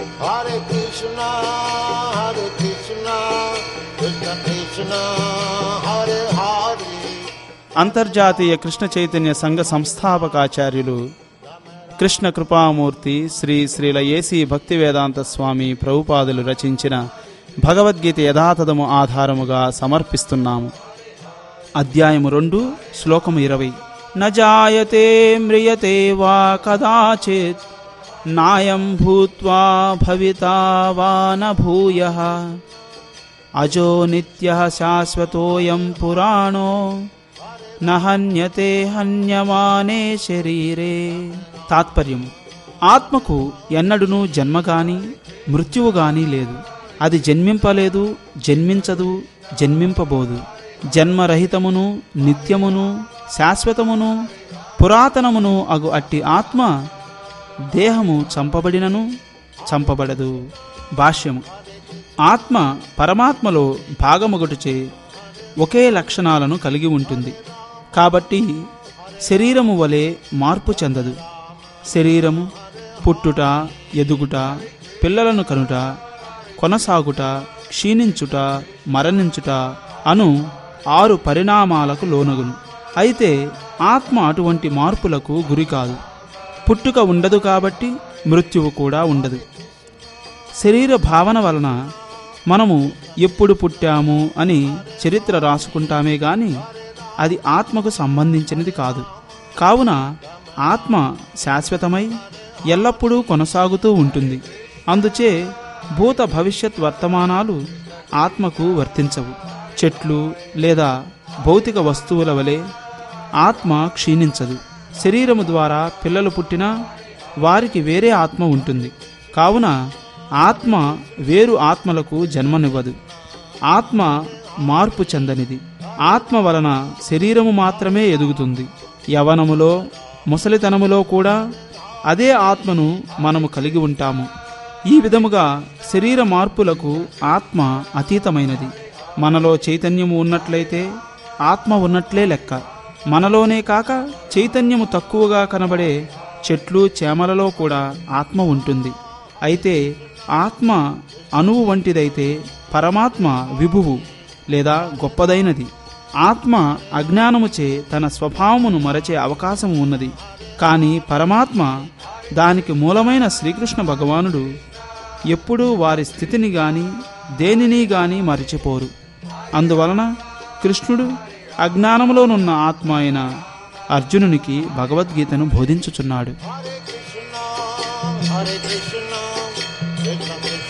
Hare Krishna, Hare Krishna, Krishna Krishna, Hare Hare. అంతర్జాతీయ కృష్ణ చైతన్య సంఘ సంస్థాపకాచార్యులు కృష్ణ కృపామూర్తి శ్రీ శ్రీల ఏసీ భక్తి వేదాంత స్వామి ప్రభుపాదులు రచించిన భగవద్గీత యథాతథము ఆధారముగా సమర్పిస్తున్నాము అధ్యాయము రెండు శ్లోకము ఇరవై నజాయతే మ్రియతే వా కదాచిత్ నాయం భూత్వా భవితా వా న భూయః అజో నిత్య శాశ్వతోయం పురాణో నహన్యతే హన్యమానే శరీరే తాత్పర్యము ఆత్మకు ఎన్నడునూ జన్మ గాని మృత్యువు గాని లేదు అది జన్మింపలేదు జన్మించదు జన్మింపబోదు జన్మరహితమును నిత్యమును శాశ్వతమును పురాతనమును అగు అట్టి ఆత్మ దేహము చంపబడినను చంపబడదు భాష్యము ఆత్మ పరమాత్మలో భాగమొగటుచే ఒకే లక్షణాలను కలిగి ఉంటుంది కాబట్టి శరీరము వలె మార్పు చెందదు శరీరము పుట్టుట ఎదుగుట పిల్లలను కనుట కొనసాగుట క్షీణించుట మరణించుట అను ఆరు పరిణామాలకు లోనగును అయితే ఆత్మ అటువంటి మార్పులకు గురి కాదు పుట్టుక ఉండదు కాబట్టి మృత్యువు కూడా ఉండదు శరీర భావన వలన మనము ఎప్పుడు పుట్టాము అని చరిత్ర రాసుకుంటామే గాని అది ఆత్మకు సంబంధించినది కాదు కావున ఆత్మ శాశ్వతమై ఎల్లప్పుడూ కొనసాగుతూ ఉంటుంది అందుచే భూత భవిష్యత్ వర్తమానాలు ఆత్మకు వర్తించవు చెట్లు లేదా భౌతిక వస్తువుల వలె ఆత్మ క్షీణించదు శరీరము ద్వారా పిల్లలు పుట్టినా వారికి వేరే ఆత్మ ఉంటుంది కావున ఆత్మ వేరు ఆత్మలకు జన్మనివ్వదు ఆత్మ మార్పు చెందనిది ఆత్మ వలన శరీరము మాత్రమే ఎదుగుతుంది యవనములో ముసలితనములో కూడా అదే ఆత్మను మనము కలిగి ఉంటాము ఈ విధముగా శరీర మార్పులకు ఆత్మ అతీతమైనది మనలో చైతన్యము ఉన్నట్లయితే ఆత్మ ఉన్నట్లే లెక్క మనలోనే కాక చైతన్యము తక్కువగా కనబడే చెట్లు చేమలలో కూడా ఆత్మ ఉంటుంది అయితే ఆత్మ అణువు వంటిదైతే పరమాత్మ విభువు లేదా గొప్పదైనది ఆత్మ అజ్ఞానముచే తన స్వభావమును మరచే అవకాశం ఉన్నది కానీ పరమాత్మ దానికి మూలమైన శ్రీకృష్ణ భగవానుడు ఎప్పుడూ వారి స్థితిని గాని దేనిని గాని మరిచిపోరు అందువలన కృష్ణుడు అజ్ఞానములోనున్న ఆత్మ అయిన అర్జునునికి భగవద్గీతను బోధించుచున్నాడు Hare Krishna, Hare Krishna, Krishna Krishna,